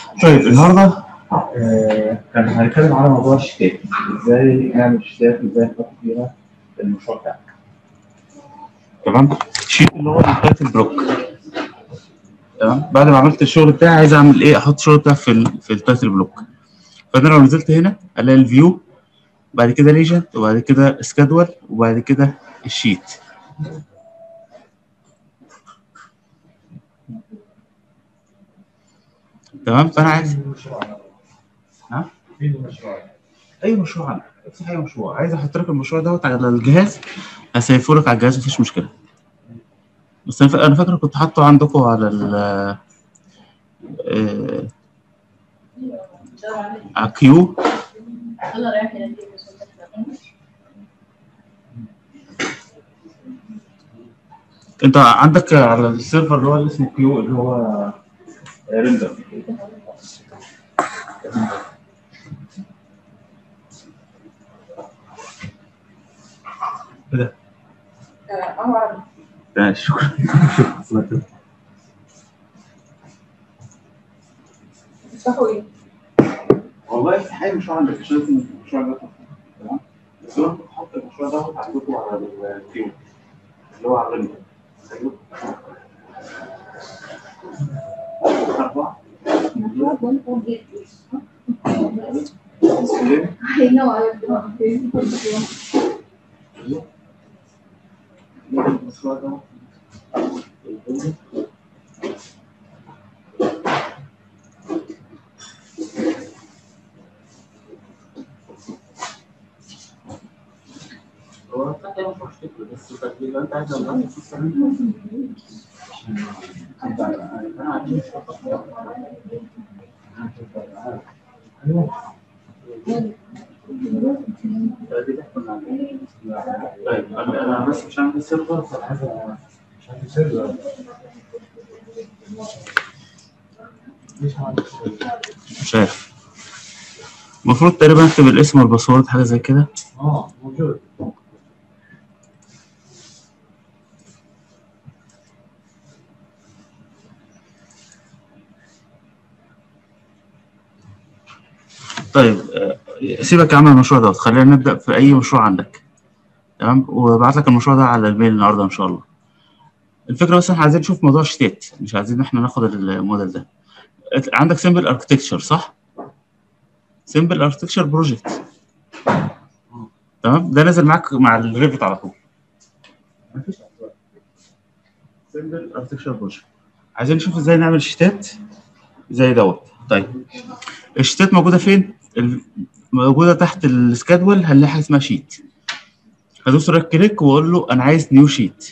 طيب النهارده آه، كان هنتكلم على موضوع الشتات ازاي نعمل شتات ازاي نحط فيها المشروع بتاعك تمام الشيت اللي هو التايتل بلوك تمام بعد ما عملت الشغل بتاعي عايز اعمل ايه احط الشغل بتاعي في ال في التايتل بلوك فانا لو نزلت هنا الاقي الفيو بعد كده ليجنت وبعد كده سكادول وبعد كده الشيت تمام فانا عايز ها اي مشروع عندك افتح اي مشروع عايز احط لك المشروع دوت على الجهاز هسيفه لك على الجهاز مفيش مشكله بس انا فا- انا فاكر كنت حاطه عندكم على ال آه، على كيو يلا رايح كده نجيب بس انت عندك على السيرفر اللي هو اللي اسمه كيو اللي هو ريندر كده اه عربي ماشي شكرا شكرا تفتحوا ايه؟ والله في حاجه مش عندك مش لازم المشروع ده تمام بس انا كنت حاطط المشروع ده عندكم على الكيو اللي هو على الريندر ايوه أربعة I know I have to المشروع ده هو بتاع مشروع شكله بس لو انت عايز لو انت طيب انا أنا بس مش عندي سيرفر فعايز مش عندي سيرفر مش عارف المفروض تقريبا اكتب الاسم والباسورد حاجه زي كده اه موجود طيب آه، سيبك يا عم من المشروع دوت خلينا نبدا في اي مشروع عندك تمام وابعت لك المشروع ده على الميل النهارده ان شاء الله الفكره بس احنا عايزين نشوف موضوع الشتات مش عايزين احنا ناخد الموديل ده عندك سيمبل اركتكتشر صح سيمبل اركتكتشر بروجكت تمام ده نازل معاك مع الريفت على طول سيمبل اركتكتشر بروجكت عايزين نشوف ازاي نعمل شتات زي دوت طيب الشتات موجوده فين ال- موجوده تحت السكادول هنلاقي حاجه اسمها شيت هدوس رايت كليك واقول له انا عايز نيو شيت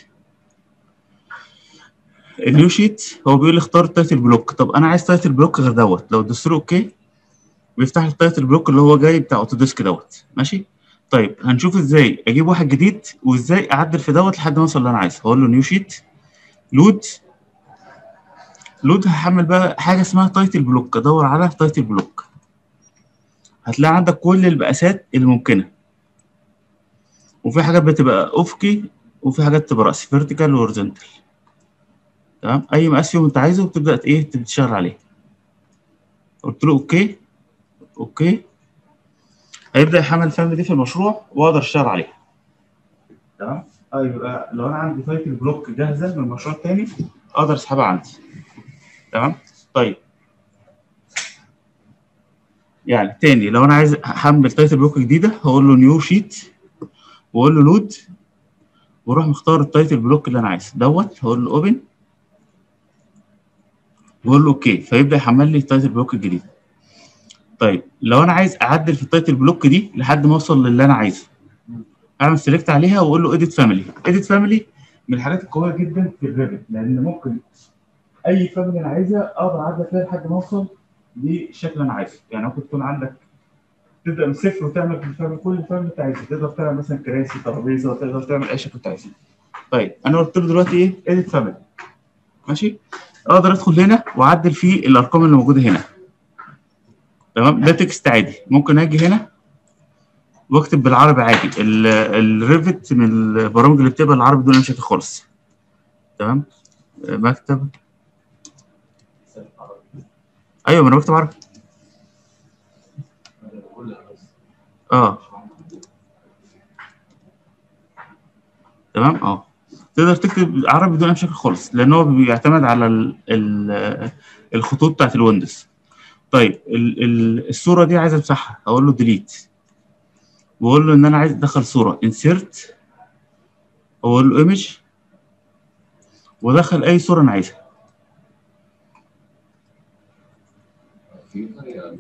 النيو شيت هو بيقول لي اختار تايتل بلوك طب انا عايز تايتل بلوك غير دوت لو دوست له اوكي بيفتح لي التايتل بلوك اللي هو جاي بتاع اوتوديسك دوت ماشي طيب هنشوف ازاي اجيب واحد جديد وازاي اعدل في دوت لحد ما اوصل اللي انا عايزه هقول له نيو شيت لود لود هحمل بقى حاجه اسمها تايتل بلوك ادور على تايتل بلوك هتلاقي عندك كل المقاسات الممكنه وفي حاجات بتبقى افقي وفي حاجات بتبقى راسي فيرتيكال وهورزونتال تمام اي مقاس فيهم انت عايزه بتبدا ايه تشتغل عليه قلت له اوكي اوكي هيبدا يحمل الفهم دي في المشروع واقدر اشتغل عليها تمام اه يبقى لو انا عندي تايتل بلوك جاهزه من المشروع التاني اقدر اسحبها عندي تمام طيب يعني تاني لو انا عايز احمل تايتل بلوك جديده هقول له نيو شيت واقول له لود واروح مختار التايتل بلوك اللي انا عايزه دوت هقول له اوبن واقول له اوكي فيبدا يحمل لي التايتل بلوك الجديد طيب لو انا عايز اعدل في التايتل بلوك دي لحد ما اوصل للي انا عايزه اعمل سيلكت عليها واقول له اديت فاميلي اديت فاميلي من الحاجات القويه جدا في الريفت لان ممكن اي فاميلي انا عايزها اقدر اعدل فيها لحد ما اوصل للشكل اللي انا عايزه يعني ممكن تكون عندك تبدا من صفر وتعمل في الفاميلي كل فاميلي انت عايزه تقدر تعمل مثلا كراسي ترابيزه تقدر تعمل اي شكل انت عايزه طيب انا قلت له دلوقتي ايه اديت فاميلي ماشي اقدر ادخل هنا واعدل فيه الارقام اللي موجوده هنا تمام ده تكست عادي ممكن اجي هنا واكتب بالعربي عادي ال- الريفت من البرامج اللي بتبقى العربي دول مش خالص تمام مكتب ايوه ما انا بكتب عربي اه تمام اه تقدر تكتب عربي بدون اي مشاكل خالص لان هو بيعتمد على ال ال الخطوط بتاعت الويندوز طيب ال ال الصوره دي عايز امسحها اقول له ديليت واقول له ان انا عايز ادخل صوره انسيرت واقول له ايمج وادخل اي صوره انا عايزها في طريقة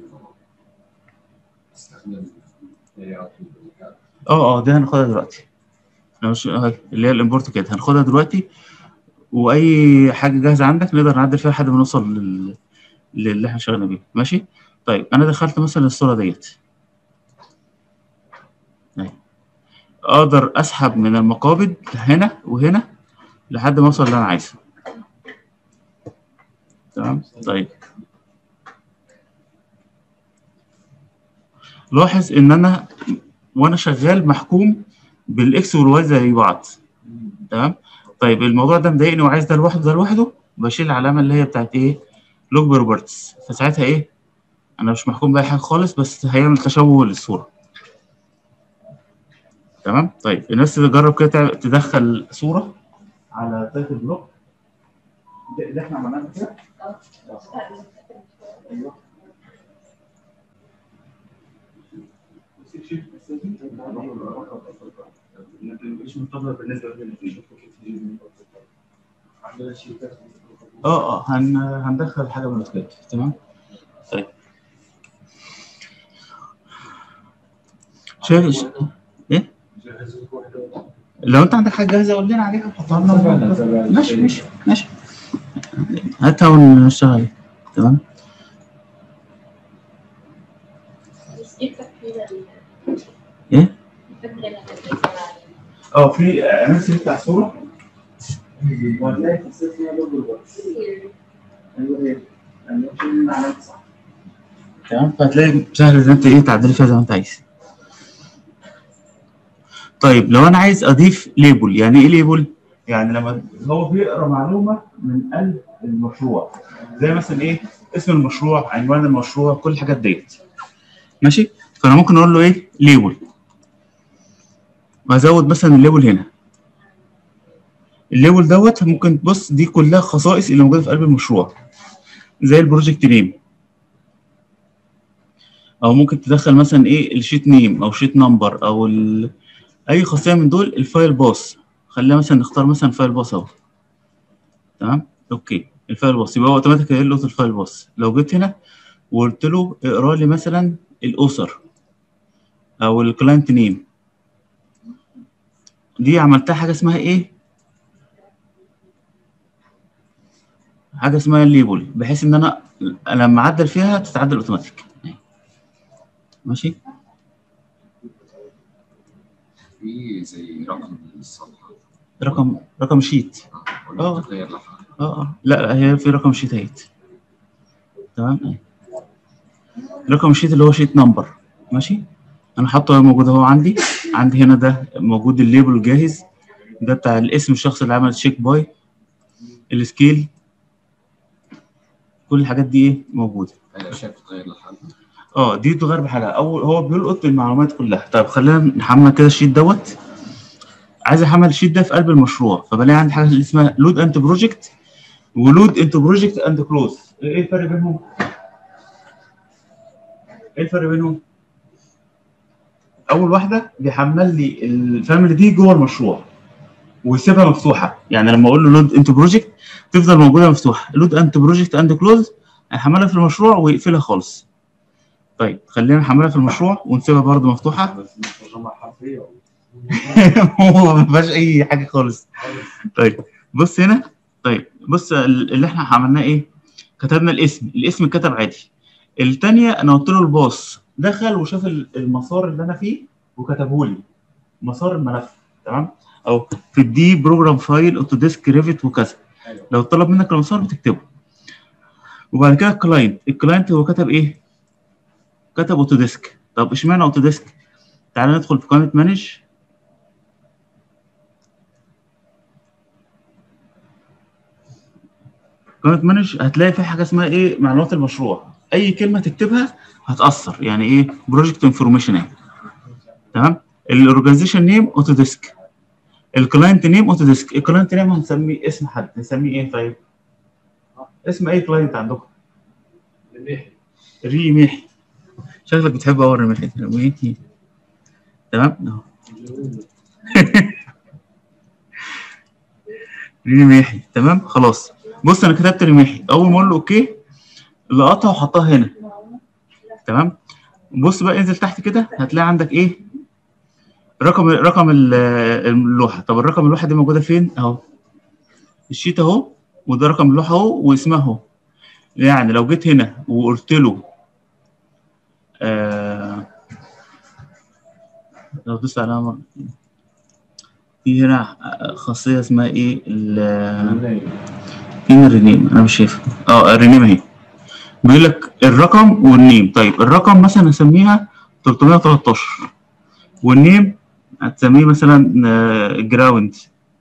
استخدم layout بالذكاء. اه اه دي هناخدها دلوقتي أنا مش اللي هي الامبورت كده هناخدها دلوقتي واي حاجه جاهزه عندك نقدر نعدل فيها لحد ما نوصل لل... للي احنا شغالين بيه ماشي طيب انا دخلت مثلا الصوره ديت أهي. اقدر اسحب من المقابض هنا وهنا لحد ما اوصل اللي انا عايزه تمام طيب لاحظ ان انا وانا شغال محكوم بالاكس والواي زي بعض تمام طيب الموضوع ده مضايقني وعايز ده لوحده ده لوحده بشيل العلامه اللي هي بتاعت ايه لوج بروبرتس فساعتها ايه انا مش محكوم باي حاجه خالص بس هيعمل تشوه للصوره تمام طيب الناس اللي تجرب كده تع- تدخل صوره على تايتل بلوك ده, ده احنا عملناه كده ايوه مش منتظر بالنسبه للاثنين اه اه هن هندخل حاجه من الكتاب تمام طيب شايف ش- ايه لو انت عندك حاجه جاهزه قول لنا عليها حطها لنا ماشي ماشي ماشي هاتها ونشتغل عليها تمام بس جبتك كده ايه الفكرة اللي احنا بنتكلم عليها. اه في امثله بتاع صوره وهتلاقي تفسير فيها لوجو ايوه هي ايوه عشان انا عملت صح تمام فهتلاقي سهل ان انت ايه تعدلي فيها زي ما انت عايز طيب لو انا عايز اضيف ليبل يعني ايه ليبل يعني لما هو بيقرا معلومه من قلب المشروع زي مثلا ايه اسم المشروع عنوان المشروع كل الحاجات ديت ماشي فانا ممكن اقول له ايه ليبل وازود مثلا الليبل هنا الليبل دوت ممكن تبص دي كلها خصائص اللي موجوده في قلب المشروع زي البروجكت نيم او ممكن تدخل مثلا ايه الشيت نيم او شيت نمبر او ال... اي خاصيه من دول الفايل باص خلينا مثلا نختار مثلا فايل باص اهو تمام اوكي الفايل باص يبقى هو اوتوماتيك هيلقط الفايل باص لو جيت هنا وقلت له اقرا لي مثلا الاسر او الكلاينت نيم دي عملتها حاجه اسمها ايه حاجه اسمها الليبل بحيث ان انا لما اعدل فيها تتعدل اوتوماتيك ماشي في زي رقم الصفحة رقم رقم شيت ولا آه. تغير لها اه اه لا لا هي في رقم شيت اهيت تمام أهي. رقم الشيت اللي هو شيت نمبر ماشي انا حاطه موجود اهو عندي عندي هنا ده موجود الليبل جاهز ده بتاع الاسم الشخص اللي عمل تشيك باي السكيل كل الحاجات دي ايه موجوده هل الأشياء بتتغير لها اه دي تغير بحاجه اول هو بيلقط المعلومات كلها طيب خلينا نحمل كده الشيت دوت عايز احمل الشيت ده في قلب المشروع فبلاقي عندي حاجه اللي اسمها لود انت بروجكت ولود انت بروجكت اند كلوز ايه الفرق بينهم؟ ايه الفرق بينهم؟ اول واحده بيحمل لي الفاميلي دي جوه المشروع ويسيبها مفتوحه يعني لما اقول له لود انت بروجكت تفضل موجوده مفتوحه لود انت بروجكت اند كلوز هيحملها في المشروع ويقفلها خالص طيب خلينا نحملها في المشروع ونسيبها برضو مفتوحه بس مش ترجمة حرفية هو ما فيهاش اي حاجه خالص طيب بص هنا طيب بص ال- اللي احنا عملناه ايه كتبنا الاسم الاسم اتكتب عادي التانية انا قلت له الباص دخل وشاف ال- المسار اللي انا فيه وكتبه لي مسار الملف تمام او في الدي بروجرام فايل اوتوديسك ريفت وكذا أيوة. لو طلب منك المسار بتكتبه وبعد كده الكلاينت الكلاينت هو كتب ايه كتب اوتوديسك طب اشمعنى اوتوديسك تعالى ندخل في قائمه مانج قائمه مانج هتلاقي في حاجه اسمها ايه معلومات المشروع اي كلمه تكتبها هتاثر يعني ايه بروجكت انفورميشن يعني تمام الاورجانيزيشن نيم اوتوديسك الكلاينت نيم اوتوديسك الكلاينت نيم هنسميه اسم حد نسميه ايه طيب اسم اي كلاينت عندكم ريميحي شكلك بتحب اول ريميحي ريميحي تمام اهو ريميحي تمام خلاص بص انا كتبت ريميحي اول ما اقول له اوكي لقطها وحطها هنا تمام بص بقى انزل تحت كده هتلاقي عندك ايه رقم رقم ال- اللوحه طب الرقم اللوحه دي موجوده فين اهو الشيت اهو وده رقم اللوحه اهو واسمها اهو يعني لو جيت هنا وقلت له آه لو دوست على مر- في هنا خاصيه اسمها ايه ال- فين الرينيم انا مش شايفها اه الرينيم اهي بيقول لك الرقم والنيم طيب الرقم مثلا نسميها 313 والنيم هتسميه مثلا جراوند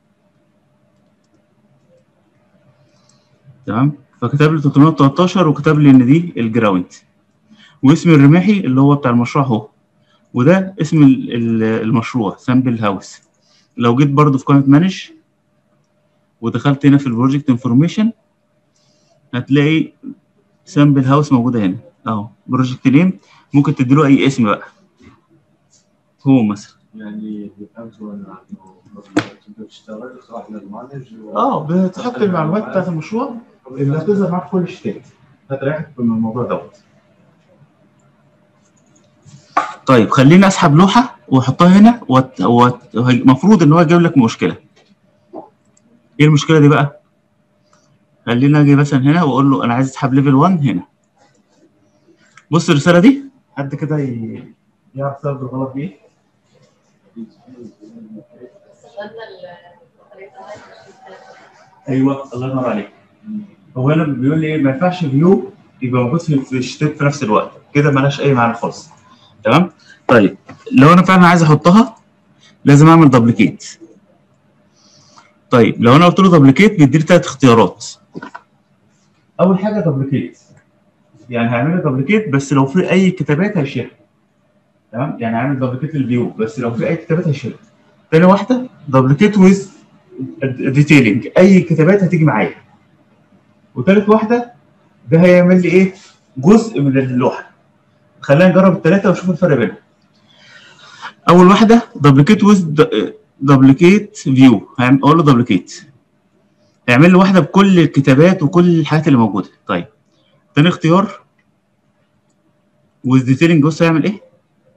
تمام فكتب لي 313 وكتب لي ان دي الجراوند واسم الرماحي اللي هو بتاع المشروع اهو وده اسم ال- ال- المشروع سامبل هاوس لو جيت برضو في قائمه مانج ودخلت هنا في البروجكت انفورميشن هتلاقي سامبل هاوس موجوده هنا اهو بروجكت نيم ممكن تديله اي اسم بقى هو مثلا يعني فهمت وانا انه تبدا تشتغل تروح للمانج و- اه بتحط المعلومات بتاعت المشروع اللي هتظهر معاك في كل الشتات هتريحك من الموضوع دوت طيب خليني اسحب لوحه واحطها هنا وت... وت... المفروض ان هو يجيب لك مشكله ايه المشكله دي بقى خلينا اجي مثلا هنا واقول له انا عايز اسحب ليفل 1 هنا بص الرساله دي حد كده ي... يعرف سبب الغلط دي ايه استخدمنا الطريقة ايوه الله ينور عليك هو هنا بيقول لي ايه ما ينفعش فيو يبقى موجود في في الشتات في نفس الوقت كده مالهاش اي معنى خالص تمام طيب لو انا فعلا عايز احطها لازم اعمل دبليكيت طيب لو انا قلت له دبليكيت بيديني ثلاث اختيارات اول حاجه دبليكيت يعني هعمل دبليكيت بس لو في اي كتابات هيشيلها تمام يعني هعمل دبليكيت للفيو بس لو في اي كتابات هيشيلها تاني واحده دبليكيت ويز ديتيلنج اي كتابات هتيجي معايا وتالت واحده ده هيعمل لي ايه جزء من اللوحه خلينا نجرب الثلاثه ونشوف الفرق بينهم اول واحده دبليكيت ويز دبليكيت فيو اقول له دبليكيت هيعمل لي واحده بكل الكتابات وكل الحاجات اللي موجوده طيب تاني اختيار ويز ديتيلنج بص هيعمل ايه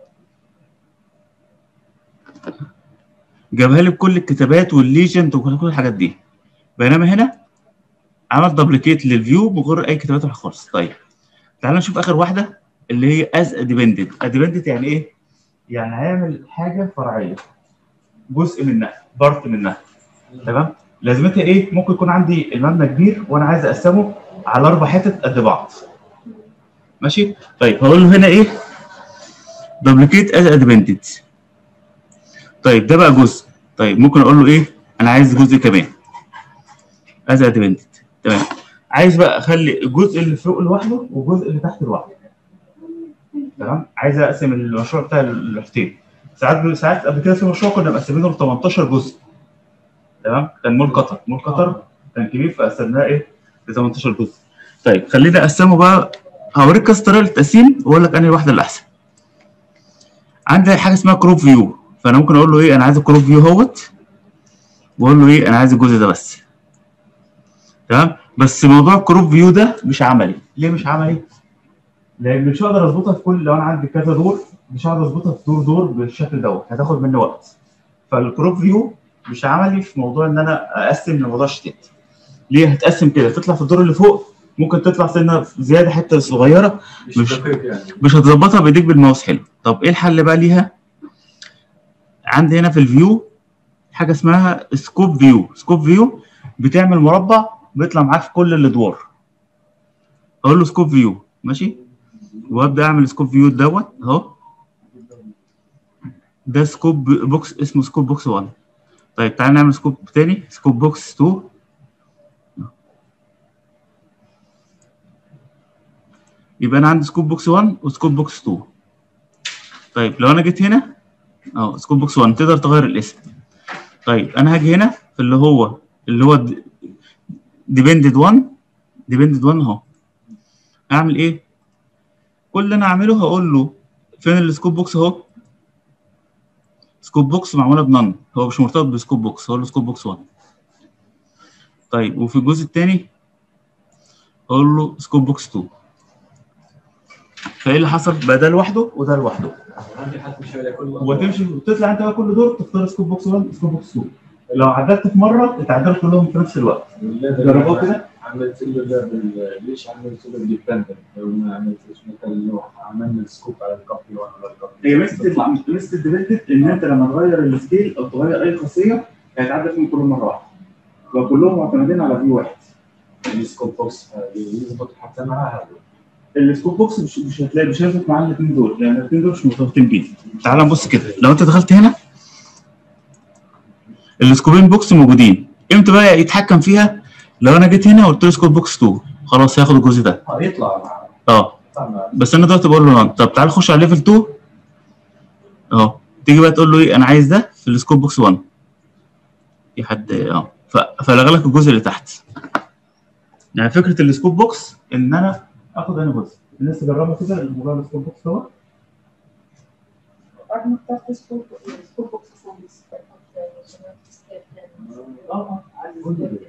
جابها لي بكل الكتابات والليجند وكل كل الحاجات دي بينما هنا عمل دبليكيت للفيو من غير اي كتابات ولا خالص طيب تعال نشوف اخر واحده اللي هي از اديبندنت اديبندنت يعني ايه يعني هيعمل حاجه فرعيه جزء منها بارت منها تمام لازمتها ايه ممكن يكون عندي المبنى كبير وانا عايز اقسمه على اربع حتت قد بعض ماشي طيب هقول له هنا ايه دبليكيت از اديبندنت طيب ده بقى جزء طيب ممكن اقول له ايه انا عايز جزء كمان از اديبندنت تمام عايز بقى اخلي الجزء اللي فوق لوحده والجزء اللي تحت لوحده تمام عايز اقسم المشروع بتاع اللوحتين ساعات ساعات قبل كده في مشروع كنا مقسمينه ل 18 جزء تمام كان مول قطر مول قطر كان كبير فقسمناه ايه ل 18 جزء طيب خلينا اقسمه بقى هوريك كذا طريقه للتقسيم واقول لك انهي واحده الاحسن عندي حاجه اسمها كروب فيو فانا ممكن اقول له ايه انا عايز الكروب فيو اهوت واقول له ايه انا عايز الجزء ده بس تمام بس موضوع الكروب فيو ده مش عملي ليه مش عملي لان مش هقدر اظبطها في كل لو انا عندي كذا دور مش هقدر اظبطها في دور دور بالشكل دوت هتاخد مني وقت فالكروب فيو مش عملي في موضوع ان انا اقسم لموضوع الشتات ليه هتقسم كده تطلع في الدور اللي فوق ممكن تطلع سنه زياده حته صغيره مش- مش دقيق يعني مش هتظبطها بايديك بالماوس حلو طب ايه الحل بقى ليها عندي هنا في الفيو حاجه اسمها سكوب فيو سكوب فيو بتعمل مربع بيطلع معاك في كل الادوار اقول له سكوب فيو ماشي وابدا اعمل سكوب فيو دوت اهو ده سكوب بوكس اسمه سكوب بوكس 1 طيب تعالى نعمل سكوب تاني سكوب بوكس 2 يبقى انا عندي سكوب بوكس 1 وسكوب بوكس 2 طيب لو انا جيت هنا اه سكوب بوكس 1 تقدر تغير الاسم طيب انا هاجي هنا في اللي هو اللي هو ديبندد 1 ديبندد 1 اهو اعمل ايه كل اللي انا اعمله هقول له فين السكوب بوكس اهو سكوب بوكس معموله بنن هو مش مرتبط بسكوب بوكس هقول له سكوب بوكس 1 طيب وفي الجزء الثاني اقول له سكوب بوكس 2 فايه اللي حصل بقى ده لوحده وده لوحده عندي حد مش على كل وتمشي وتطلع انت بقى كل دور تختار سكوب بوكس 1 سكوب بوكس 2 لو عدلت في مره اتعدلوا كلهم في نفس الوقت جربوه كده عملت له ده بال- ليش عملت له ديبندنت لو ما عملتش مثلا لو عملنا سكوب على الكوبي ولا الكوبي هي ميزه ميزه الديبندنت ان انت لما تغير السكيل او تغير اي خاصيه هيتعدل فيهم كلهم مره واحده وكلهم معتمدين على فيو واحد السكوب بوكس يظبط حتى مع هذا السكوب بوكس مش مش هتلاقي مش هيظبط معاه الاثنين دول لان الاثنين دول مش مرتبطين بيه تعال نبص كده لو انت دخلت هنا السكوبين بوكس موجودين امتى بقى يتحكم فيها لو انا جيت هنا وقلت له سكوب بوكس 2 خلاص هياخد الجزء ده يطلع مع اه طبعا بس انا دلوقتي بقول له نان طب تعال خش على ليفل 2 اهو تيجي بقى تقول له ايه انا عايز ده في السكوب بوكس 1 في حد اه ف- فلغى لك الجزء اللي تحت يعني فكره السكوب بوكس ان انا اخد انا جزء الناس تجربها كده مجرد السكوب بوكس اهو بعد ما اخترت سكوب سكوب بوكس ساينس اه اه عادي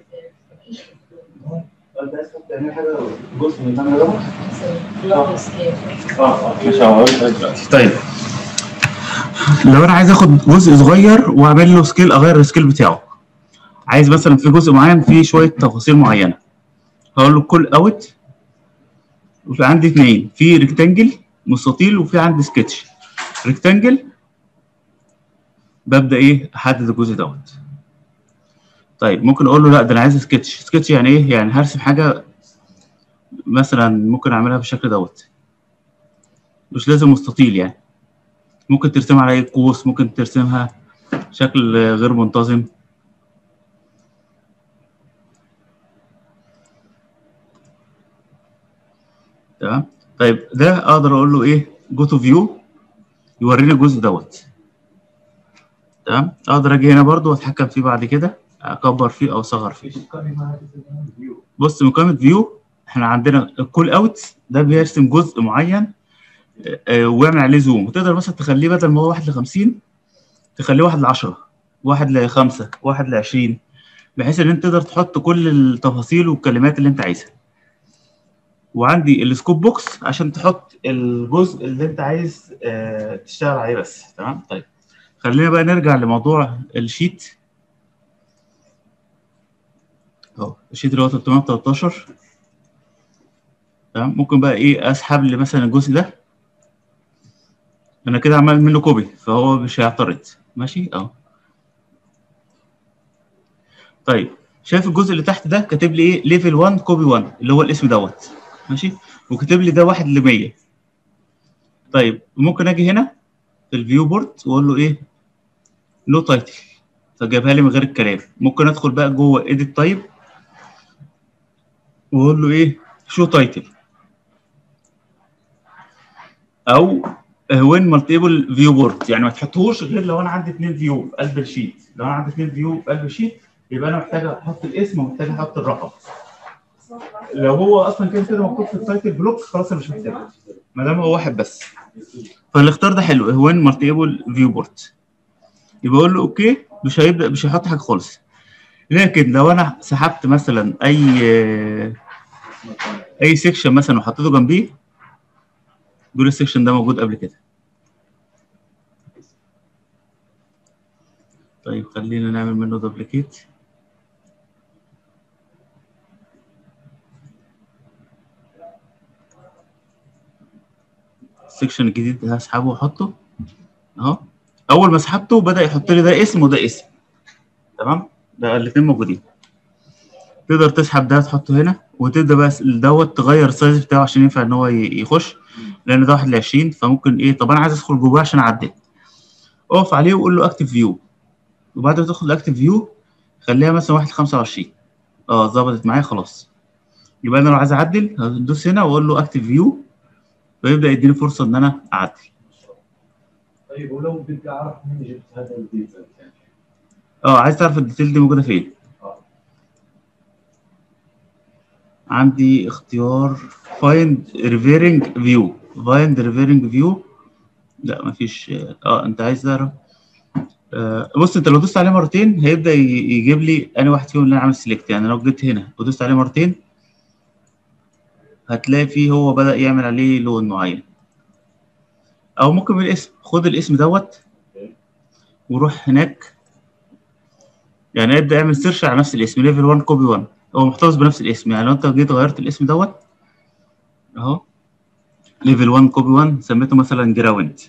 انت عايز تعمل حاجه جزء من اللي انا هجربه اه مش هقول دلوقتي طيب لو انا عايز اخد جزء صغير واعمل له سكيل اغير السكيل بتاعه عايز مثلا في جزء معين فيه شويه تفاصيل معينه هقول له كل اوت وفي عندي اثنين في ريكتانجل مستطيل وفي عندي سكتش ريكتانجل ببدا ايه احدد الجزء دوت طيب ممكن اقول له لا ده انا عايز سكتش سكتش يعني ايه يعني هرسم حاجه مثلا ممكن اعملها بالشكل دوت مش لازم مستطيل يعني ممكن ترسمها على اي قوس ممكن ترسمها شكل غير منتظم تمام طيب ده اقدر اقول له ايه جو تو فيو يوريني الجزء دوت تمام اقدر اجي هنا برضو واتحكم فيه بعد كده اكبر فيه او اصغر فيه بص مقامة فيو احنا عندنا الكول اوت ده بيرسم جزء معين آه، آه، ويعمل عليه زوم وتقدر مثلا تخليه بدل ما هو 1 ل 50 تخليه 1 ل 10 1 ل 5 1 ل 20 بحيث ان انت تقدر تحط كل التفاصيل والكلمات اللي انت عايزها وعندي السكوب بوكس عشان تحط الجزء اللي انت عايز آه، تشتغل عليه بس تمام طيب خلينا بقى نرجع لموضوع الشيت اهو الشيت اللي هو 313 تمام ممكن بقى ايه اسحب لي مثلا الجزء ده انا كده عمال منه كوبي فهو مش هيعترض ماشي اهو طيب شايف الجزء اللي تحت ده كاتب لي ايه ليفل 1 كوبي 1 اللي هو الاسم دوت ماشي وكاتب لي ده 1 ل 100 طيب ممكن اجي هنا في الفيو بورد واقول له ايه نو تايتل فجابها لي من غير الكلام ممكن ادخل بقى جوه ايديت تايب واقول له ايه شو تايتل او وين مالتيبل فيو بورد يعني ما تحطهوش غير لو انا عندي اثنين فيو في قلب الشيت لو انا عندي اثنين فيو في قلب الشيت يبقى انا محتاج احط الاسم ومحتاج احط الرقم لو هو اصلا كده كده مكتوب في التايتل بلوك خلاص انا مش محتاجه ما دام هو واحد بس فالاختيار ده حلو وين مالتيبل فيو بورد يبقى اقول له اوكي مش هيبدا مش هيحط حاجه خالص لكن لو انا سحبت مثلا اي اي سيكشن مثلا وحطيته جنبيه دول السيكشن ده موجود قبل كده طيب خلينا نعمل منه دوبليكيت السيكشن الجديد ده هسحبه واحطه اهو اول ما سحبته بدا يحط لي ده اسم وده اسم تمام ده الاثنين موجودين تقدر تسحب ده تحطه هنا وتبدا بقى دوت تغير السايز بتاعه عشان ينفع ان هو ي- يخش لان ده 1 ل 20 فممكن ايه طب انا عايز ادخل جواه عشان اعدل اقف عليه وقول له اكتف فيو وبعد ما تدخل الاكتف فيو خليها مثلا 1 ل 25 اه ظبطت معايا خلاص يبقى انا لو عايز اعدل هدوس هنا واقول له اكتف فيو فيبدا يديني فرصه ان انا اعدل طيب ولو بدي اعرف منين جبت هذا الديتيل يعني اه عايز تعرف الديتيل دي موجوده فين اه عندي اختيار فايند ريفيرنج فيو فايند ريفيرنج فيو لا مفيش اه انت عايز تعرف آه بص انت لو دوست عليه مرتين هيبدا ي- يجيب لي انهي واحد فيهم اللي انا عامل سيلكت يعني لو جيت هنا ودوست عليه مرتين هتلاقي فيه هو بدا يعمل عليه لون معين او ممكن بالاسم خد الاسم دوت وروح هناك يعني ابدا اعمل سيرش على نفس الاسم ليفل 1 كوبي 1 هو محتفظ بنفس الاسم يعني لو انت جيت غيرت الاسم دوت اهو ليفل 1 كوبي 1 سميته مثلا جراوند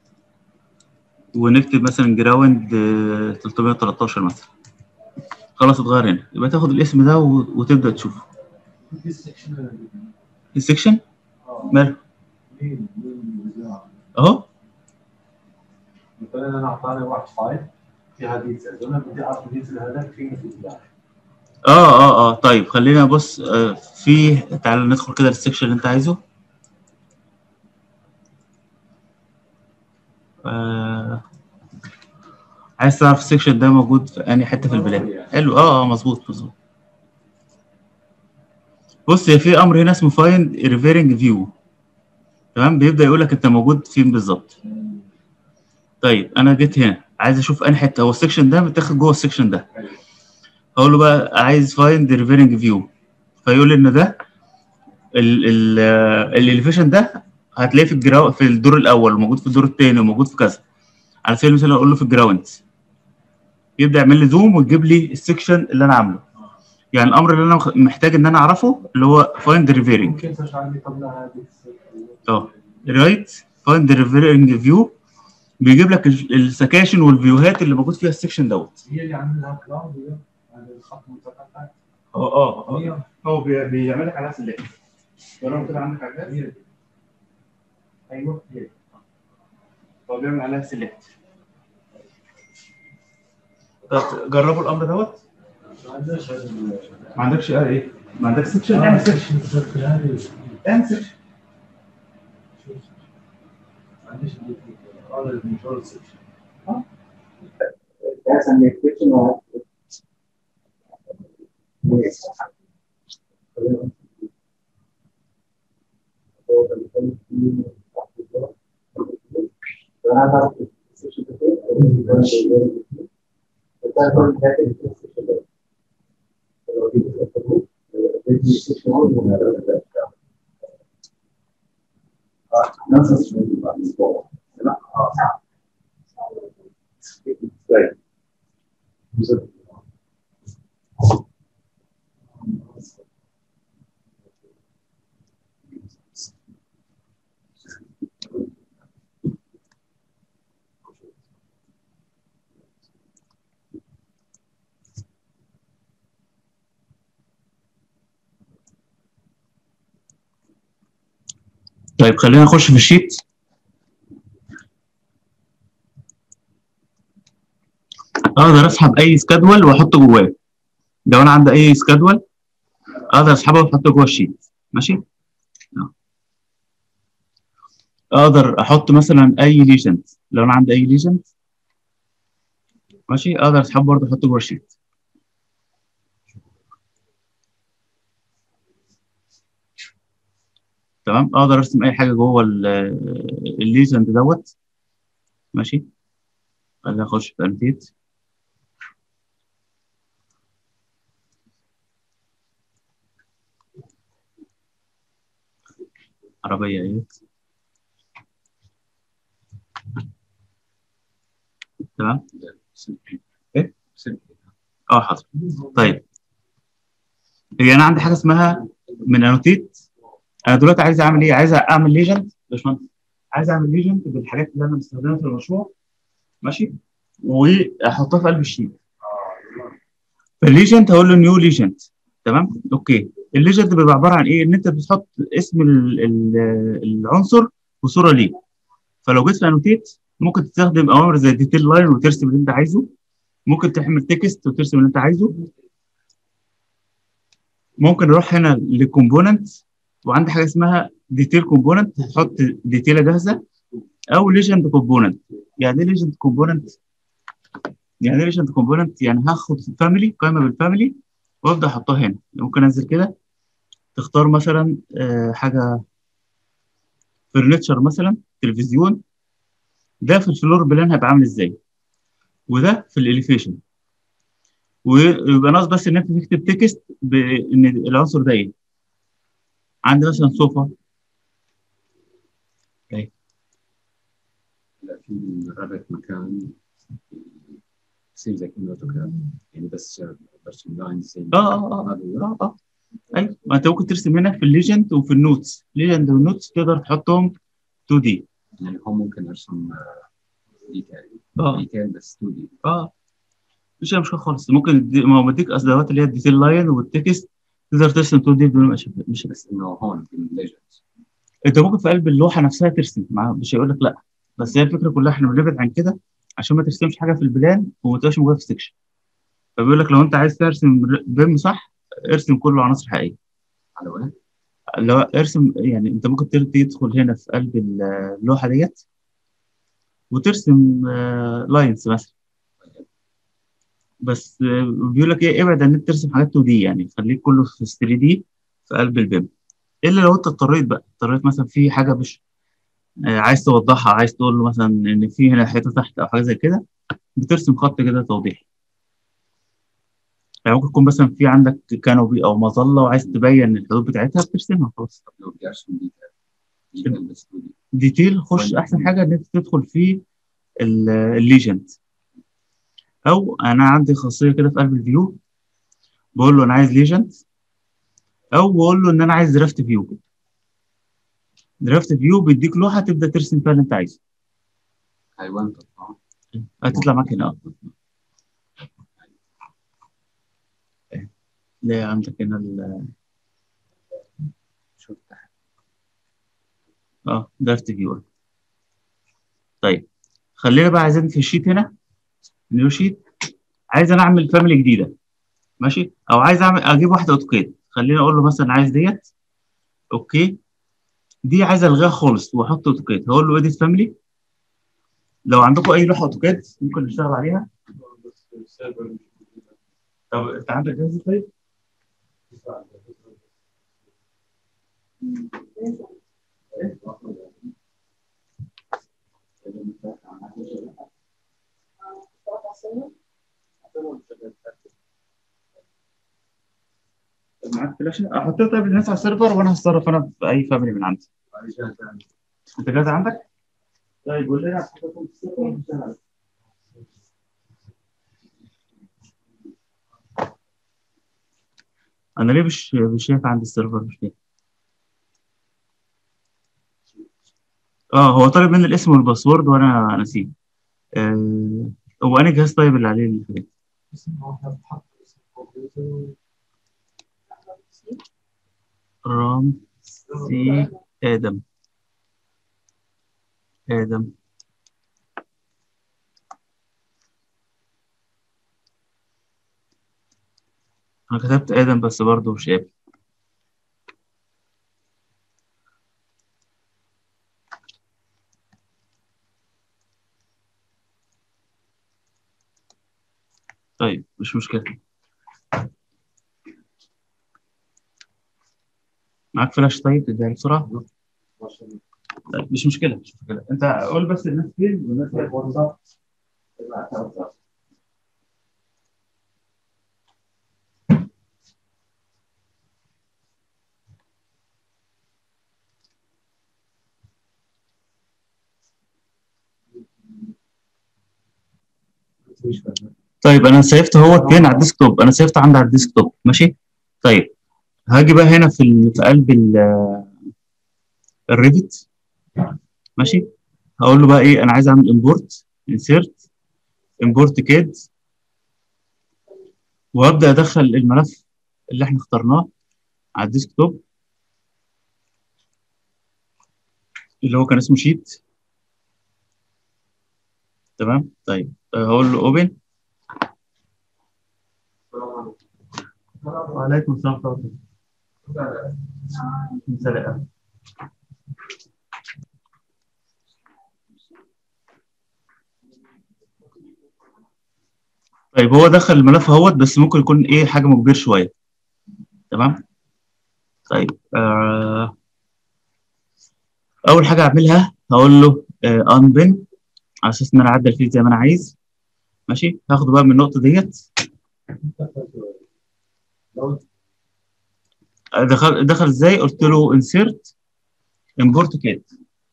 ونكتب مثلا جراوند آه، 313 مثلا خلاص اتغير هنا يبقى تاخد الاسم ده و- وتبدا تشوفه في السكشن اللي السكشن اه ماله مين مين بالله. اهو مثلا انا اعطاني واحد فايل فيها ديتيلز وانا بدي اعرف الديتيل هذاك فين في البدايه اه اه اه طيب خلينا بص آه في تعال ندخل كده للسكشن اللي انت عايزه آه عايز تعرف السكشن ده موجود في انهي حته في البلاد حلو اه اه مظبوط مظبوط بص هي في امر هنا اسمه فايند ريفيرنج فيو تمام بيبدا يقول لك انت موجود فين بالظبط طيب انا جيت هنا عايز اشوف انهي حته هو السكشن ده متاخد جوه السكشن ده اقول له بقى عايز فايند ريفيرنج فيو فيقول لي ان ده الاليفيشن ده هتلاقيه في الجراو في الدور الاول وموجود في الدور الثاني وموجود في كذا على سبيل المثال اقول له في الجراوند يبدا يعمل لي زوم ويجيب لي السكشن اللي انا عامله يعني الامر اللي انا مخ- محتاج ان انا اعرفه اللي هو فايند ريفيرنج ممكن تشرح لي طب هذه اه رايت فايند ريفيرنج فيو بيجيب لك ال- السكاشن والفيوهات اللي موجود فيها السكشن دوت هي اللي عاملها كلاود هي هذا الخط متقطع اه اه هي هو بي- بيعمل لك عليها سيلكت جرب كده عندك على الجهاز هي دي. ايوه هي هو بيعمل عليها سيلكت طب جربوا الامر دوت ما عندناش هذا ال- ما عندكش ايه ما عندكش سكشن آه، اعمل سكشن سكشن هذه اعمل سكشن ما عنديش هذا الكنترول سكشن That's an equation of yes. Right. طيب خلينا نخش في الشيت اقدر اسحب اي سكادول واحطه جواه لو انا عندي اي سكادول اقدر اسحبه واحطه جوه الشيت ماشي آه. اقدر احط مثلا اي ليجند لو انا عندي اي ليجند ماشي اقدر اسحبه برضه احطه جوه الشيت تمام اقدر ارسم اي حاجه جوه الليجند دوت ماشي خلينا اخش في انتيت عربيه ايه تمام ايه اه حاضر طيب هي انا عندي حاجه اسمها من انوتيت انا دلوقتي عايز اعمل ايه عايز اعمل ليجند باشمهندس عايز اعمل ليجند بالحاجات اللي انا مستخدمها في المشروع ماشي واحطها في قلب الشيت فالليجند هقول له نيو ليجند تمام اوكي الليجند بيبقى عباره عن ايه ان انت بتحط اسم ال ال العنصر وصوره ليه فلو جيت في انوتيت ممكن تستخدم اوامر زي ديتيل لاين وترسم اللي انت عايزه ممكن تعمل تكست وترسم اللي انت عايزه ممكن نروح هنا للكومبوننت وعندي حاجه اسمها ديتيل كومبوننت هتحط ديتيله جاهزه او ليجند كومبوننت يعني ايه ليجند كومبوننت يعني ايه ليجند كومبوننت يعني هاخد فاميلي قائمه بالفاميلي وابدا احطها هنا ممكن انزل كده تختار مثلا آه، حاجه فرنتشر مثلا تلفزيون ده في الفلور بلان هيبقى عامل ازاي وده في الاليفيشن ويبقى ناقص بس ان انت تكتب تكست بان العنصر ده ايه عندي مثلا صوفه لا في رابط مكان يصير زي كأنه اوتوكاد يعني بس برسم لاين زي اه اه اه اه اه ايوه ما انت ممكن ترسم هنا في الليجند وفي النوتس الليجند والنوتس تقدر تحطهم 2 دي يعني هو ممكن ارسم ديتيل اه ديتيل بس 2 دي اه مش مشكله خالص ممكن يدي- ما هو مديك ادوات اللي هي الديتيل لاين والتكست تقدر ترسم 2 دي بدون مش مش بس انه هون في الليجندز انت ممكن في قلب اللوحه نفسها ترسم مع مش هيقول لك لا بس هي الفكره كلها احنا بنبعد عن كده عشان ما ترسمش حاجه في البلان وما تبقاش موجوده في السكشن فبيقول لك لو انت عايز ترسم ر- بيم صح ارسم كله عناصر حقيقيه على وين؟ لو ارسم يعني انت ممكن تر- تدخل هنا في قلب اللوحه ديت وترسم لاينز مثلا بس آه، بيقول لك ايه ابعد ان انت ترسم حاجات 2 دي يعني خليك كله في 3 دي في قلب البيم الا لو انت اضطريت بقى اضطريت مثلا في حاجه مش آه، عايز توضحها عايز تقول له مثلا ان في هنا حته تحت او حاجه زي كده بترسم خط كده توضيحي يعني ممكن يكون مثلا في عندك كانوبي او مظله وعايز تبين الحدود بتاعتها بترسمها خلاص طب لو بدي ارسم ديتيل ديتيل بس 2 دي ديتيل خش احسن حاجه ان انت تدخل في ال- الليجند او انا عندي خاصيه كده في قلب الفيو بقول له انا عايز ليجند او بقول له ان انا عايز درافت فيو درافت فيو بيديك لوحه تبدا ترسم فيها اللي انت عايزه حيوان طبعا هتطلع معاك هنا اه ليه عندك هنا ال- شوف تحت اه درافت فيو طيب خلينا بقى عايزين في الشيت هنا نيو شيت عايز انا اعمل فاميلي جديده ماشي او عايز اعمل اجيب واحده اوتوكاد خليني اقول له مثلا عايز ديت اوكي دي عايز الغيها خالص واحط اوتوكاد هقول له اديت فاميلي لو عندكم اي لوحه اوتوكاد ممكن نشتغل عليها بس السيرفر مش موجود. طب انت عندك جهاز طيب معاك فلاشه احطها طيب للناس على السيرفر وانا هتصرف انا في اي فاميلي من عندي انت جاهز عندك؟ طيب قول لنا هتحطهم في السيرفر ونشتغل. انا ليه مش مش شايف عندي السيرفر مش فاهم اه هو طالب مني الاسم والباسورد وانا نسيت آه هو انا جهاز طيب اللي عليه الحاجات رام سي ادم ادم انا كتبت ادم بس برضه مش قابل طيب مش مشكلة معاك فلاش طيب تديها لي بسرعة طيب مش مشكلة مش مشكلة انت قول بس الناس فين والناس فين واتساب ابعتها واتساب. طيب انا سيفت هو فين على الديسكتوب انا سيفت عندي على الديسكتوب ماشي طيب هاجي بقى هنا في ال... في قلب ال... الريفت ماشي هقول له بقى ايه انا عايز اعمل امبورت انسيرت امبورت كيد وابدا ادخل الملف اللي احنا اخترناه على الديسكتوب اللي هو كان اسمه شيت تمام طيب هقول له اوبن وعليكم السلام ورحمه الله سلام طيب هو دخل الملف اهوت بس ممكن يكون ايه حجمه كبير شويه تمام طيب آه اول حاجه اعملها هقول له انبن على اساس ان انا اعدل فيه زي ما انا عايز ماشي هاخده بقى من النقطه ديت دخل دخل ازاي قلت له انسيرت امبورت كات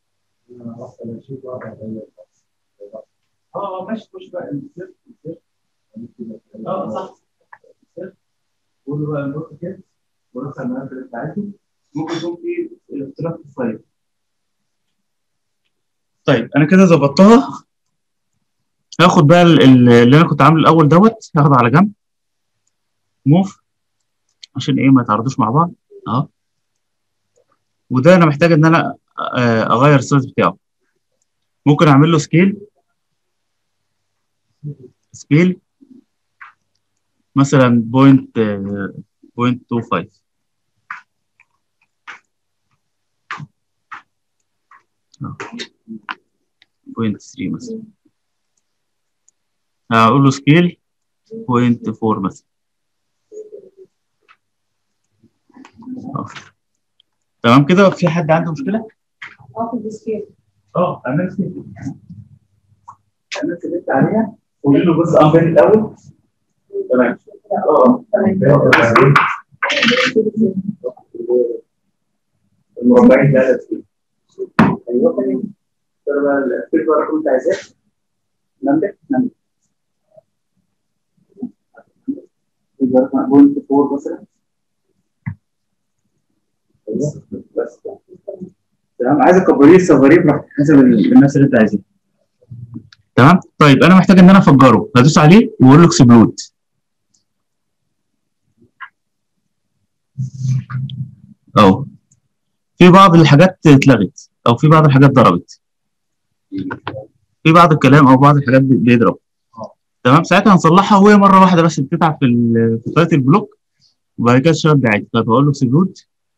اه ماشي خش بقى انسيرت اه صح قول له بقى امبورت كات ودخل الملف اللي انت عايزه ممكن يكون في اختلاف في الفايل طيب انا كده ظبطتها هاخد بقى ال- ال- اللي انا كنت عامله الاول دوت هاخده على جنب موف عشان ايه ما يتعرضوش مع بعض اهو وده انا محتاج ان انا آه، اغير السايز بتاعه ممكن اعمل له سكيل سكيل مثلا بوينت بوينت 25 بوينت 3 مثلا هقول له سكيل بوينت 4 مثلا أهو. تمام كده في حد عنده مشكله؟ اه في الديسكيت اه اعمل سكيل اعمل سكيل عليها قولي له بص اه بين الاول تمام اه المربعين ده ايوه تمام ترى بقى الفكره اللي كنت عايزاه نمبر نمبر بوينت فور مثلا ايوه بس تمام عايز اكبريه صغريه براحتك حسب الناس اللي انت عايزها تمام طيب انا محتاج ان انا افجره هدوس عليه واقول له اكسبلود اهو في بعض الحاجات اتلغت او في بعض الحاجات ضربت في بعض الكلام او بعض الحاجات بي- بيضرب تمام ساعتها هنصلحها وهي مره واحده بس بتتعب في ال- في طريقه البلوك وبعد كده تشتغل عادي طيب هقول له اكسبلود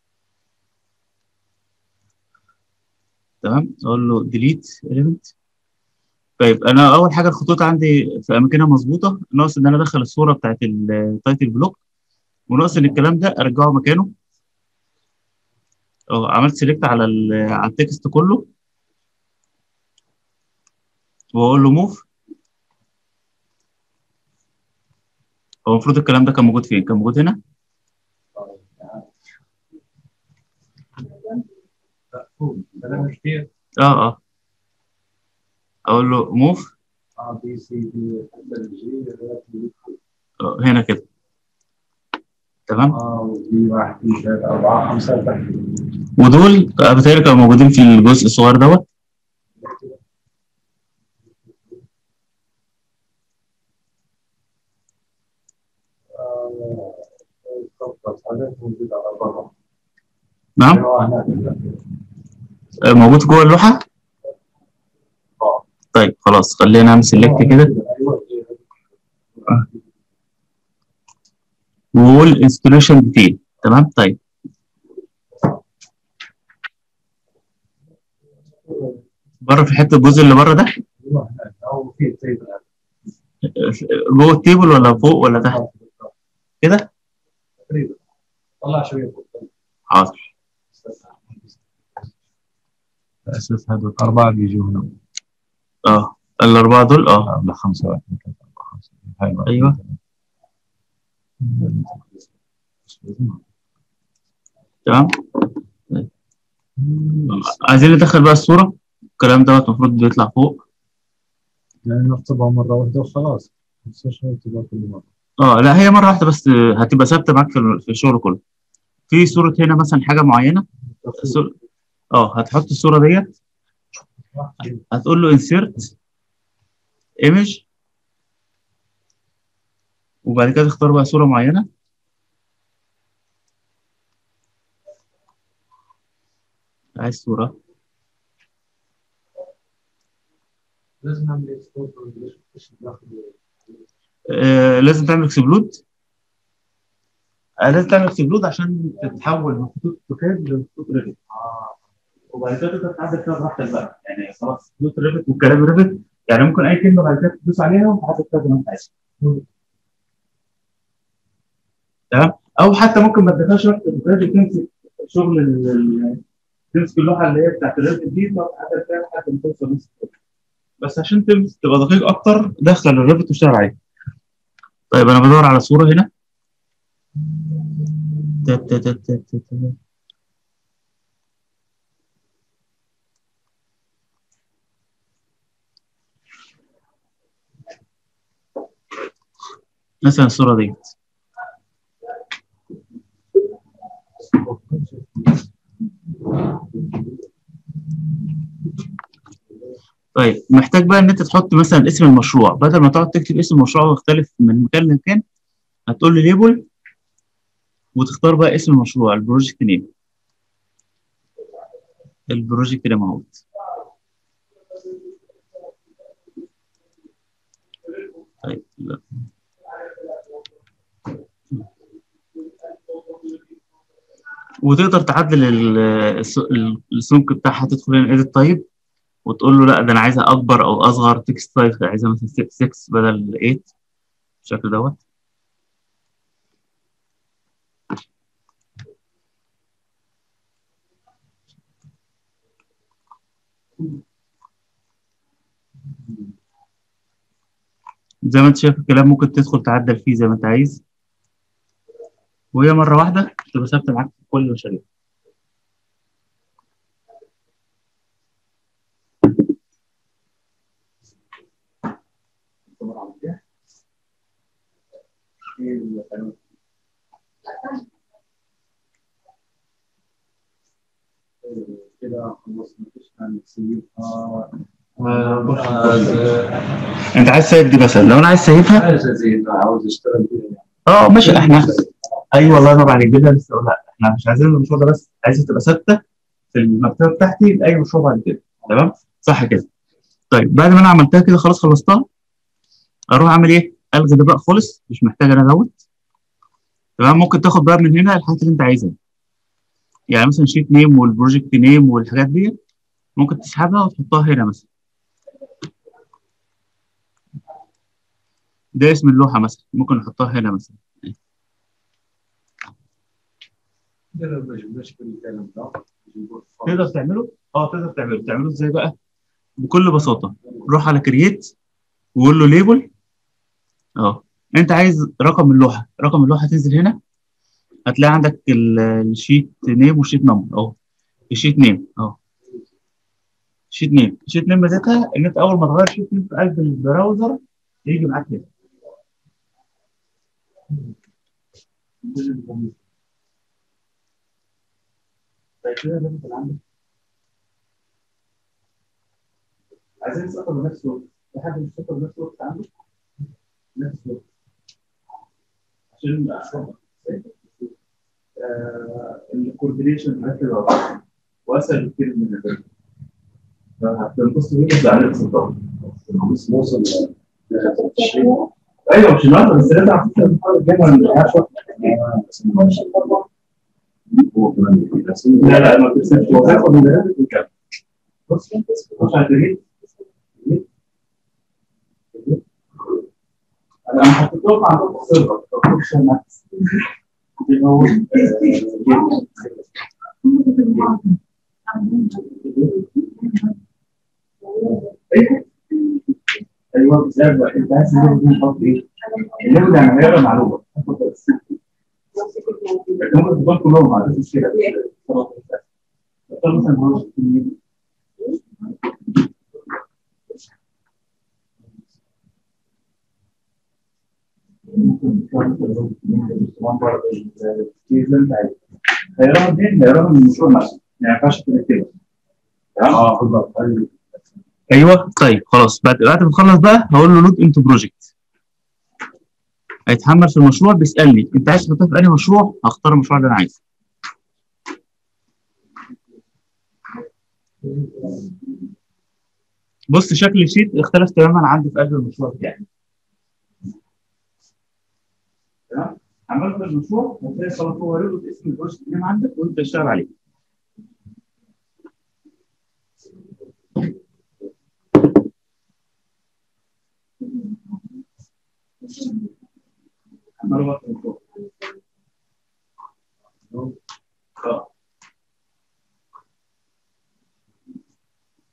تمام اقول له ديليت اليمنت طيب انا اول حاجه الخطوط عندي في اماكنها مظبوطه ناقص ان انا ادخل الصوره بتاعت التايتل بلوك وناقص ان الكلام ده ارجعه مكانه اه عملت سيلكت على ال- على التكست كله واقول له موف هو المفروض الكلام ده كان موجود فين؟ كان موجود هنا؟ اه اه اقول له موف آه، هنا كده تمام ودول آه، بتهيألي كانوا موجودين في الجزء الصغير دوت نعم آه، موجود جوه اللوحه طيب خلاص خلينا نعمل سيلكت كده وول انستليشن ديتيل تمام طيب بره في حته الجزء اللي بره ده جوه التيبل ولا فوق ولا تحت كده طلع شويه فوق حاضر اساس هذا اربعه بيجوا هنا اه الاربعه دول اه ولا خمسه واحد اثنين ثلاثه اربعه خمسه هاي بقى. ايوه تمام عايزين ندخل بقى الصوره الكلام دوت المفروض بيطلع فوق يعني نخطبها مره واحده وخلاص بس ايش نكتبها كل مره اه لا هي مره واحده بس هتبقى ثابته معاك في في الشغل كله في صوره هنا مثلا حاجه معينه الصورة- اه هتحط الصوره ديت هتقول له انسيرت ايمج وبعد كده تختار بقى صوره معينه عايز صوره لازم نعمل اكسبورت ايش داخل آه لازم تعمل اكسبلود آه لازم تعمل اكسبلود عشان تتحول من خطوط اوتوكاد لخطوط ريفت وبعد كده تقدر تعدل فيها براحتك بقى يعني خلاص خطوط ريفت والكلام ريفت يعني ممكن اي كلمه بعد كده تدوس عليها وتعدل فيها زي ما انت عايز تمام او حتى ممكن ما تدخلش رابط البروجكت تمسك شغل ال- ال- تمسك اللوحه اللي هي بتاعت الرابط دي وتحدد فيها لحد ما توصل نص الكود. بس عشان تمس- تبقى دقيق اكتر دخل الرابط واشتغل عليه طيب انا بدور على صوره هنا تا- تا- تا- تا- تا- تا. مثلا الصوره دي طيب محتاج بقى ان انت تحط مثلا اسم المشروع بدل ما تقعد تكتب اسم المشروع ويختلف من مكان لمكان هتقول لي ليبل وتختار بقى اسم المشروع البروجكت نيم البروجكت نيم اهو طيب لا. وتقدر تعدل ال- الس- ال- السمك بتاعها تدخل هنا edit طيب وتقول له لا ده انا عايزها اكبر او اصغر تكست سايز عايزها مثلا 6 6 بدل 8 بالشكل دوت زي ما انت شايف الكلام ممكن تدخل تعدل فيه زي ما انت عايز وهي مره واحده تبقى ثابته معاك في كل المشاريع كده خلصنا مفيش هنسيبها انت عايز تسيب دي مثلا لو انا عايز اسيبها حاجه زي ما عاوز اشتغل فيها اه ماشي احنا ايوه الله ينور عليك كده لسه اقول لا احنا مش عايزين المشروع ده بس عايزها تبقى ثابته في المكتبه بتاعتي لاي مشروع بعد كده تمام صح كده طيب بعد ما انا عملتها كده خلاص خلصتها اروح اعمل ايه الغي ده بقى خالص مش محتاج انا دوت تمام ممكن تاخد بقى من هنا الحاجات اللي انت عايزها يعني مثلا شيت نيم والبروجكت نيم والحاجات دي ممكن تسحبها وتحطها هنا مثلا ده اسم اللوحه مثلا ممكن نحطها هنا مثلا ده لو ما جبناش كل الكلام ده نجيبه خالص. تقدر تعمله اه تقدر تعمله تعمله ازاي بقى بكل بساطه روح على كرييت وقول له ليبل اه انت عايز رقم اللوحه رقم اللوحه تنزل هنا هتلاقي عندك ال- الشيت نيم والشيت نمبر اهو الشيت نيم اهو شيت نيم شيت نيم ميزتها ان انت اول ما تغير شيت نيم في قلب البراوزر يجي معاك هنا طيب كده لازم يبقى عندك عايزين نسقط بنفس الوقت في حد مش سقط بنفس الوقت عنده نفس الوقت عشان آه، الكوردينيشن بشكل واضح واسهل بكتير من الفيديو فهتنبص فيه على الاستطاعه بس نوصل ايوه مش النهارده بس لازم على فكره المحاضره الجايه ما نضيعش وقت هو كمان في ناس لا لا ما تنساش هو هياخد من هنا ويكمل بص خش على الجريد انا حطيت لكم عندكم سيرفر تخش ماكس دي هو ايوه بسبب انت عايز الليفل دي نحط ايه؟ الليفل يعني هيقرا معلومه بس لكن ممكن تكون كلهم ما عندوش مشكله اختار مثلا هو ممكن تختار مثلا هيقراها منين؟ هيقراها من المشروع نفسه ما ينفعش تكتبها تمام؟ اه بالظبط ايوه طيب خلاص بعد بعد ما تخلص بقى هقول له لود انتو بروجكت هيتحمل في المشروع بيسالني انت عايز تحطها في انهي مشروع؟ هختار المشروع اللي انا عايزه بص شكل الشيت اختلف تماما عندي في قلب المشروع بتاعي تمام عملت المشروع هتلاقي خلاص هو يربط اسم البروجكت اللي عندك وانت تشتغل عليه عمال وقت المشروع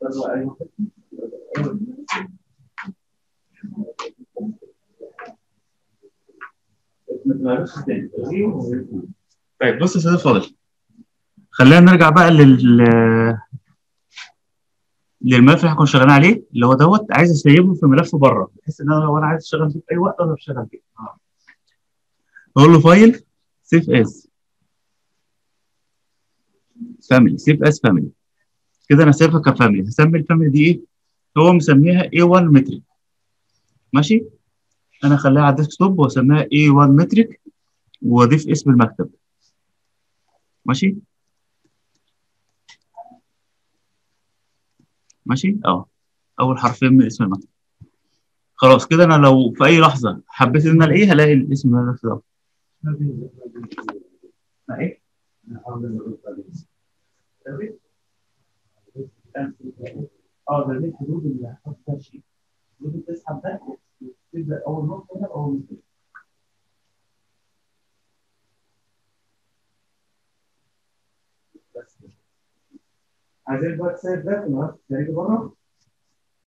طيب بص يا سيدي الفاضل خلينا نرجع بقى لل للملف اللي احنا كنا شغالين عليه اللي هو دوت عايز اسيبه في ملف بره بحيث ان انا لو انا عايز اشتغل فيه في اي وقت اقدر اشتغل فيه اقول له فايل سيف اس فاميلي سيف اس فاميلي كده انا سيفها كفاميلي هسمي الفاميلي دي ايه؟ هو مسميها A1 متريك ماشي انا اخليها على الديسك توب واسميها A1 متريك واضيف اسم المكتب ماشي ماشي اه اول حرفين من اسم المكتب خلاص كده انا لو في اي لحظه حبيت ان انا الاقيه هلاقي الاسم الملف ده ايه اه ده دي الحدود اللي هحط فيها شيء ممكن تسحب ده تبدا اول نقطه هنا اول نقطه بس عايزين بقى تسيب ده في الملف الخارجي بره